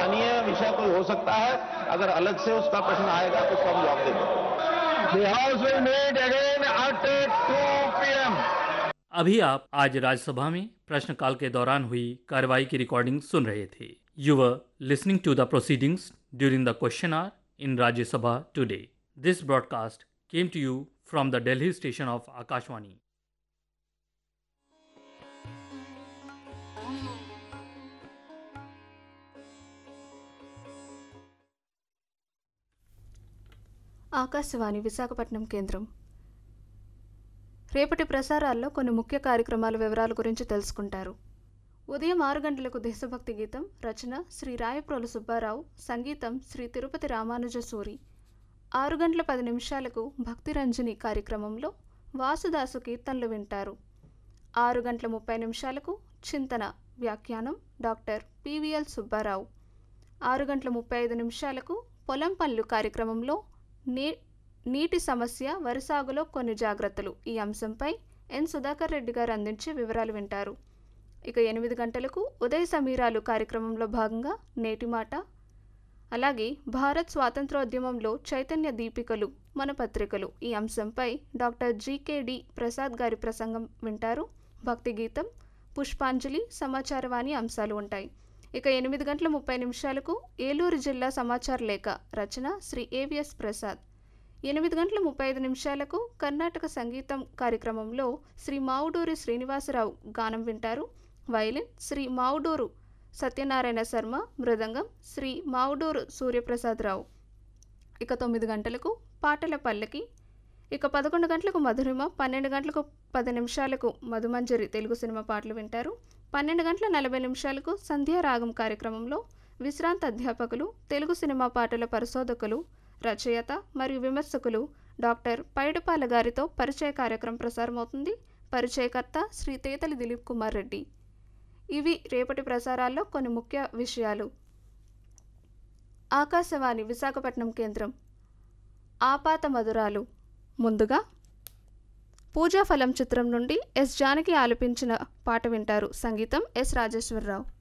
स्थानीय विषय कोई हो सकता है अगर अलग से उसका प्रश्न आएगा तो उसका हम जवाब देंगे The House will meet again at 2 p.m. अभी आप आज राज्यसभा में प्रश्नकाल के दौरान हुई कार्रवाई की रिकॉर्डिंग सुन रहे थे you are listening to the proceedings during the question hour in Rajya Sabha today this broadcast came to you from the Delhi station of Akashvani Akashvani Visakhapatnam కేంద్రం రేపటి ప్రసారాల్లో కొన్ని ముఖ్య కార్యక్రమాల వివరాల గురించి తెలుసుకుంటారు ఉదయం ఆరు గంటలకు దేశభక్తి గీతం రచన శ్రీ రాయప్రోలు సుబ్బారావు సంగీతం శ్రీ తిరుపతి రామానుజ సూరి ఆరు గంటల పది నిమిషాలకు భక్తి రంజని కార్యక్రమంలో వాసుదాసు కీర్తనలు వింటారు ఆరు గంటల ముప్పై నిమిషాలకు చింతన వ్యాఖ్యానం డాక్టర్ పివిఎల్ సుబ్బారావు ఆరు గంటల ముప్పై ఐదు నిమిషాలకు పొలం పనులు కార్యక్రమంలో నీ నీటి సమస్య వరి సాగులో కొన్ని జాగ్రత్తలు ఈ అంశంపై ఎన్ సుధాకర్ రెడ్డి గారు అందించే వివరాలు వింటారు ఇక ఎనిమిది గంటలకు ఉదయ సమీరాలు కార్యక్రమంలో భాగంగా నేటి మాట అలాగే భారత్ స్వాతంత్రోద్యమంలో చైతన్య దీపికలు మన పత్రికలు ఈ అంశంపై డాక్టర్ జీకేడి ప్రసాద్ గారి ప్రసంగం వింటారు భక్తి గీతం పుష్పాంజలి సమాచారవాణి అంశాలు ఉంటాయి ఇక ఎనిమిది గంటల ముప్పై నిమిషాలకు ఏలూరు జిల్లా సమాచార లేఖ రచన శ్రీ ఏవిఎస్ ప్రసాద్ ఎనిమిది గంటల ముప్పై ఐదు నిమిషాలకు కర్ణాటక సంగీతం కార్యక్రమంలో శ్రీ మావుడూరి శ్రీనివాసరావు గానం వింటారు వైలిన్ శ్రీ మావుడూరు సత్యనారాయణ శర్మ మృదంగం శ్రీ మావుడూరు సూర్యప్రసాదరావు ఇక తొమ్మిది గంటలకు పాటల పల్లకి ఇక పదకొండు గంటలకు మధురిమ పన్నెండు గంటలకు పది నిమిషాలకు మధుమంజరి తెలుగు సినిమా పాటలు వింటారు పన్నెండు గంటల నలభై నిమిషాలకు సంధ్యారాగం కార్యక్రమంలో విశ్రాంత అధ్యాపకులు తెలుగు సినిమా పాటల పరిశోధకులు రచయిత మరియు విమర్శకులు డాక్టర్ పైడపాల గారితో పరిచయ కార్యక్రమం ప్రసారమవుతుంది పరిచయకర్త శ్రీ తేతలి దిలీప్ కుమార్ రెడ్డి ఇవి రేపటి ప్రసారాల్లో కొన్ని ముఖ్య విషయాలు ఆకాశవాణి విశాఖపట్నం కేంద్రం ఆపాత మధురాలు ముందుగా పూజాఫలం చిత్రం నుండి ఎస్ జానకి ఆలపించిన పాట వింటారు సంగీతం ఎస్ రాజేశ్వరరావు